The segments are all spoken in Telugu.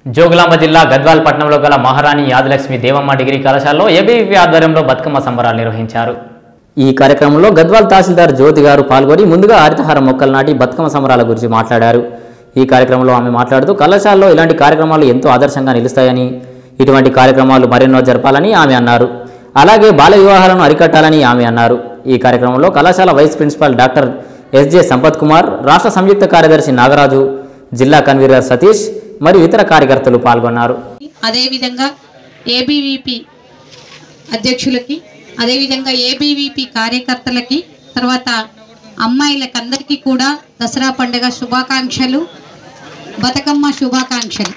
జోగులాంబ జిల్లా గద్వాల్ పట్టణంలో గల మహారాణి యాదలక్ష్మి దేవమ్మ డిగ్రీ కళాశాలలో ఏబీవీ ఆధ్వర్యంలో బతుకమ్మ సంబరాలు నిర్వహించారు ఈ కార్యక్రమంలో గద్వాల్ తహసీల్దార్ జ్యోతి గారు పాల్గొని ముందుగా హరితహార మొక్కలు నాటి బతుకమ్మ సంబరాల గురించి మాట్లాడారు ఈ కార్యక్రమంలో ఆమె మాట్లాడుతూ కళాశాలలో ఇలాంటి కార్యక్రమాలు ఎంతో ఆదర్శంగా నిలుస్తాయని ఇటువంటి కార్యక్రమాలు మరెన్నో జరపాలని ఆమె అన్నారు అలాగే బాల వివాహాలను అరికట్టాలని ఆమె అన్నారు ఈ కార్యక్రమంలో కళాశాల vice principal doctor SJ Sampath Kumar రాష్ట్ర సంయుక్త కార్యదర్శి నాగరాజు జిల్లా కన్వీనర్ సతీష్ మరియు ఇతర కార్యకర్తలు పాల్గొన్నారు అదేవిధంగా ఏబీవీపీ అధ్యక్షులకి అదేవిధంగా ఏబీవీపీ కార్యకర్తలకి తర్వాత అమ్మాయిలకి అందరికీ కూడా దసరా పండుగ శుభాకాంక్షలు బతుకమ్మ శుభాకాంక్షలు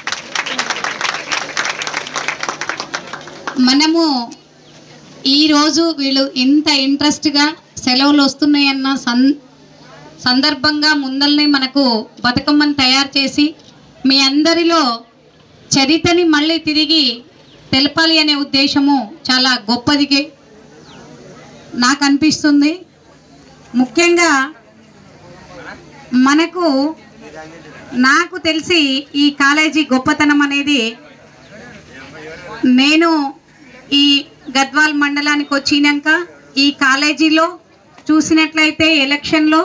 మనము ఈరోజు వీళ్ళు ఇంత ఇంట్రెస్ట్గా సెలవులు వస్తున్నాయన్న సం సందర్భంగా ముందల్నే మనకు బతుకమ్మను తయారు చేసి మీ అందరిలో చరిత్రని మళ్ళీ తిరిగి తెలపాలి అనే ఉద్దేశము చాలా గొప్పదిగే నాకు అనిపిస్తుంది ముఖ్యంగా మనకు నాకు తెలిసి ఈ కాలేజీ గొప్పతనం అనేది నేను ఈ గద్వాల్ మండలానికి వచ్చినాక ఈ కాలేజీలో చూసినట్లయితే ఎలక్షన్లో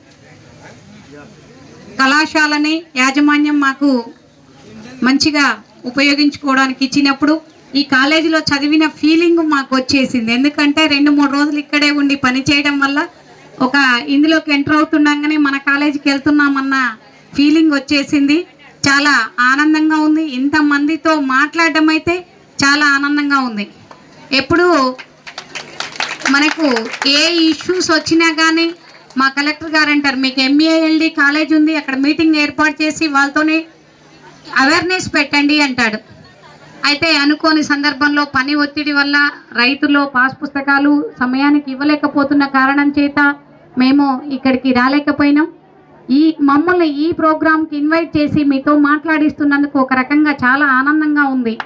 కళాశాలని యాజమాన్యం మాకు మంచిగా ఉపయోగించుకోవడానికి ఇచ్చినప్పుడు ఈ కాలేజీలో చదివిన ఫీలింగ్ మాకు వచ్చేసింది ఎందుకంటే రెండు మూడు రోజులు ఇక్కడే ఉండి పని చేయడం వల్ల ఒక ఇందులోకి ఎంటర్ అవుతుండగానే మన కాలేజీకి వెళ్తున్నామన్న ఫీలింగ్ వచ్చేసింది చాలా ఆనందంగా ఉంది ఇంతమందితో మాట్లాడడం అయితే చాలా ఆనందంగా ఉంది ఎప్పుడు మనకు ఏ ఇష్యూస్ వచ్చినా కానీ మా కలెక్టర్ గారు అంటారు మీకు ఎంఏఎల్డి కాలేజ్ ఉంది అక్కడ మీటింగ్ ఏర్పాటు చేసి వాళ్ళతోనే అవేర్నెస్ పెట్టండి అంటాడు అయితే అనుకోని సందర్భంలో పని ఒత్తిడి వల్ల రైతులు పాస్ పుస్తకాలు సమయానికి ఇవ్వలేకపోతున్న కారణం చేత మేము ఇక్కడికి రాలేకపోయినాం ఈ మమ్మల్ని ఈ ప్రోగ్రాంకి ఇన్వైట్ చేసి మీతో మాట్లాడిస్తున్నందుకు ఒక రకంగా చాలా ఆనందంగా ఉంది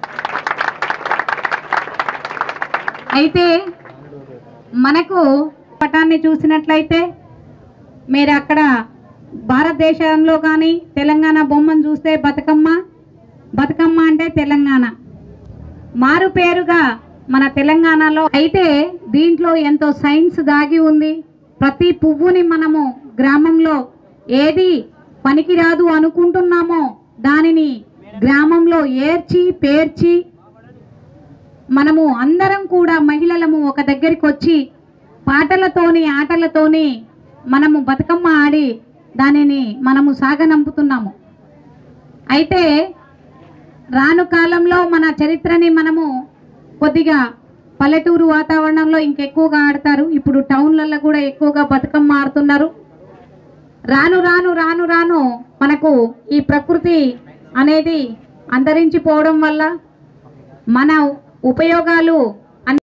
అయితే మనకు పటాన్ని చూసినట్లయితే మీరు అక్కడ భారతదేశంలో కానీ తెలంగాణ బొమ్మను చూస్తే బతుకమ్మ బతుకమ్మ అంటే తెలంగాణ మారు పేరుగా మన తెలంగాణలో అయితే దీంట్లో ఎంతో సైన్స్ దాగి ఉంది ప్రతి పువ్వుని మనము గ్రామంలో ఏది పనికిరాదు అనుకుంటున్నామో దానిని గ్రామంలో ఏర్చి పేర్చి మనము అందరం కూడా మహిళలము ఒక దగ్గరికి వచ్చి పాటలతోని ఆటలతోని మనము బతుకమ్మ ఆడి దానిని మనము సాగనంపుతున్నాము అయితే రాను కాలంలో మన చరిత్రని మనము కొద్దిగా పల్లెటూరు వాతావరణంలో ఇంకెక్కువగా ఆడతారు ఇప్పుడు టౌన్లలో కూడా ఎక్కువగా బతుకమ్మ ఆడుతున్నారు రాను రాను రాను రాను మనకు ఈ ప్రకృతి అనేది అంతరించిపోవడం వల్ల మన ఉపయోగాలు